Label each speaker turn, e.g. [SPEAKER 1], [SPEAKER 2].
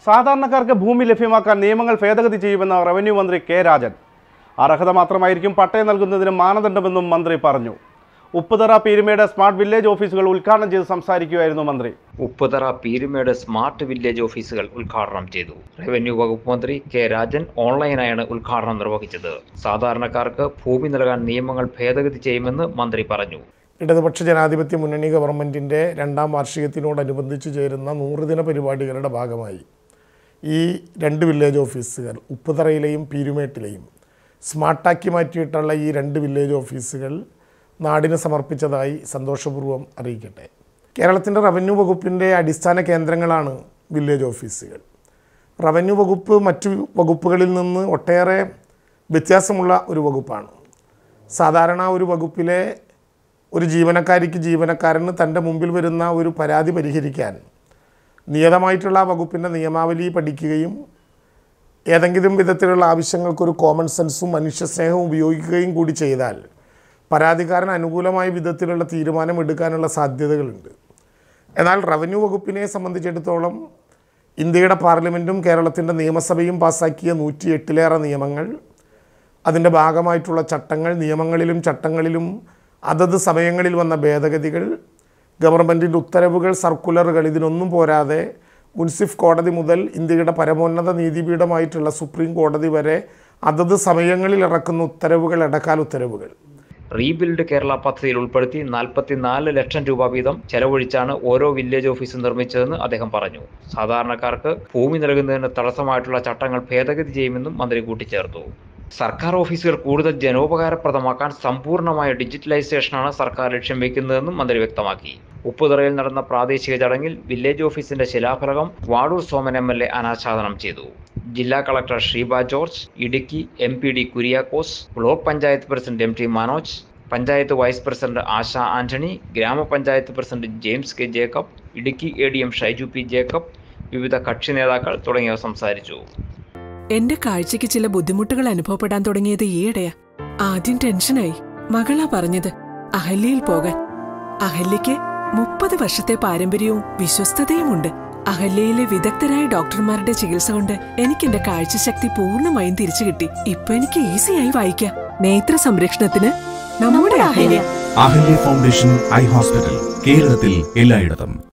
[SPEAKER 1] സാധാരണക്കാർക്ക് ഭൂമി ലഭ്യമാക്കാൻ നിയമങ്ങൾ ഭേദഗതി ചെയ്യുമെന്ന് റവന്യൂ മന്ത്രി കെ രാജൻ അർഹത മാത്രമായിരിക്കും പട്ടയം നൽകുന്നതിന് മാനദണ്ഡമെന്നും മന്ത്രി പറഞ്ഞു ഉപ്പുതറ പീരുമേട് സ്മാർട്ട് വില്ലേജ് ഓഫീസുകൾ ഉദ്ഘാടനം ചെയ്ത് സംസാരിക്കുകയായിരുന്നു മന്ത്രി
[SPEAKER 2] ഉപ്പുതറ പീരുമേട് സ്മാർട്ട് വില്ലേജ് ഓഫീസുകൾ ഉദ്ഘാടനം ചെയ്തു റവന്യൂ വകുപ്പ് മന്ത്രി കെ രാജൻ ഓൺലൈനായാണ് ഉദ്ഘാടനം നിർവഹിച്ചത് സാധാരണക്കാർക്ക് ഭൂമി നൽകാൻ നിയമങ്ങൾ ഭേദഗതി ചെയ്യുമെന്ന് മന്ത്രി പറഞ്ഞു
[SPEAKER 3] ഇടതുപക്ഷ ജനാധിപത്യ മുന്നണി ഗവൺമെൻറ്റിൻ്റെ രണ്ടാം വാർഷികത്തിനോടനുബന്ധിച്ച് ചേരുന്ന നൂറ് ദിന പരിപാടികളുടെ ഭാഗമായി ഈ രണ്ട് വില്ലേജ് ഓഫീസുകൾ ഉപ്പുതറയിലെയും പീരുമേട്ടിലെയും സ്മാർട്ടാക്കി മാറ്റിയിട്ടുള്ള ഈ രണ്ട് വില്ലേജ് ഓഫീസുകൾ നാടിന് സമർപ്പിച്ചതായി സന്തോഷപൂർവ്വം അറിയിക്കട്ടെ കേരളത്തിൻ്റെ റവന്യൂ വകുപ്പിൻ്റെ അടിസ്ഥാന കേന്ദ്രങ്ങളാണ് വില്ലേജ് ഓഫീസുകൾ റവന്യൂ വകുപ്പ് മറ്റു വകുപ്പുകളിൽ നിന്ന് ഒട്ടേറെ വ്യത്യാസമുള്ള ഒരു വകുപ്പാണ് സാധാരണ ഒരു വകുപ്പിലെ ഒരു ജീവനക്കാരിക്ക് ജീവനക്കാരന് തൻ്റെ മുമ്പിൽ വരുന്ന ഒരു പരാതി പരിഹരിക്കാൻ നിയതമായിട്ടുള്ള ആ വകുപ്പിൻ്റെ നിയമാവലി പഠിക്കുകയും ഏതെങ്കിലും വിധത്തിലുള്ള ആവശ്യങ്ങൾക്കൊരു കോമൺ സെൻസും മനുഷ്യസ്നേഹവും ഉപയോഗിക്കുകയും കൂടി ചെയ്താൽ പരാതിക്കാരൻ അനുകൂലമായ വിധത്തിലുള്ള തീരുമാനം എടുക്കാനുള്ള സാധ്യതകളുണ്ട് എന്നാൽ റവന്യൂ വകുപ്പിനെ സംബന്ധിച്ചിടത്തോളം ഇന്ത്യയുടെ പാർലമെൻറ്റും കേരളത്തിൻ്റെ നിയമസഭയും പാസ്സാക്കിയ നൂറ്റി എട്ടിലേറെ നിയമങ്ങൾ അതിൻ്റെ ഭാഗമായിട്ടുള്ള ചട്ടങ്ങൾ നിയമങ്ങളിലും ചട്ടങ്ങളിലും അതത് സമയങ്ങളിൽ വന്ന ഭേദഗതികൾ ഗവൺമെൻറ്റിൻ്റെ ഉത്തരവുകൾ സർക്കുലറുകൾ ഇതിനൊന്നും പോരാതെ മുൻസിഫ് കോടതി മുതൽ ഇന്ത്യയുടെ പരമോന്നത നീതിപീഠമായിട്ടുള്ള സുപ്രീം കോടതി വരെ അതത് സമയങ്ങളിൽ ഇറക്കുന്ന ഉത്തരവുകൾ ഇടക്കാല ഉത്തരവുകൾ
[SPEAKER 2] റീബിൽഡ് കേരള പദ്ധതിയിൽ ഉൾപ്പെടുത്തി നാൽപ്പത്തിനാല് ലക്ഷം രൂപ വീതം ചെലവഴിച്ചാണ് ഓരോ വില്ലേജ് ഓഫീസും നിർമ്മിച്ചതെന്ന് അദ്ദേഹം പറഞ്ഞു സാധാരണക്കാർക്ക് ഭൂമി നൽകുന്നതിന് തടസ്സമായിട്ടുള്ള ചട്ടങ്ങൾ ഭേദഗതി ചെയ്യുമെന്നും മന്ത്രി കൂട്ടിച്ചേർത്തു സർക്കാർ ഓഫീസുകൾ കൂടുതൽ ജനോപകാരപ്രദമാക്കാൻ സമ്പൂർണ്ണമായ ഡിജിറ്റലൈസേഷനാണ് സർക്കാർ ലക്ഷ്യം വയ്ക്കുന്നതെന്നും മന്ത്രി വ്യക്തമാക്കി ഉപ്പുതറയിൽ നടന്ന പ്രാദേശിക ചടങ്ങിൽ വില്ലേജ് ഓഫീസിന്റെ ശിലാഫലകം Vazhoor Soman M L A അനാച്ഛാദനം ചെയ്തു ജില്ലാ collector Sheeba George Idukki M P Dean Kuriakose block panchayat president M T Manoj panchayat vice president Asha Antony ഗ്രാമപഞ്ചായത്ത് president James K Jacob Idukki A D M Shaiju P Jacob വിവിധ കക്ഷി നേതാക്കൾ തുടങ്ങിയവർ സംസാരിച്ചു
[SPEAKER 4] എന്റെ കാഴ്ചയ്ക്ക് ചില ബുദ്ധിമുട്ടുകൾ അനുഭവപ്പെടാൻ തുടങ്ങിയത് ഈയിടെയാ ആദ്യം ടെൻഷനായി മകളാ പറഞ്ഞത് അഹല്യയിൽ പോകാൻ അഹല്യയ്ക്ക് മുപ്പത് വർഷത്തെ പാരമ്പര്യവും വിശ്വസ്തതയുമുണ്ട് അഹല്യയിലെ വിദഗ്ധരായ ഡോക്ടർമാരുടെ ചികിത്സ കൊണ്ട് എനിക്ക് എന്റെ കാഴ്ചശക്തി പൂർണ്ണമായും തിരിച്ചു കിട്ടി ഇപ്പൊ എനിക്ക് ഈസിയായി വായിക്കാം നേത്ര സംരക്ഷണത്തിന് നമ്മുടെ Ahalya
[SPEAKER 5] Ahalya foundation eye hospital കേരളത്തിൽ എല്ലായിടത്തും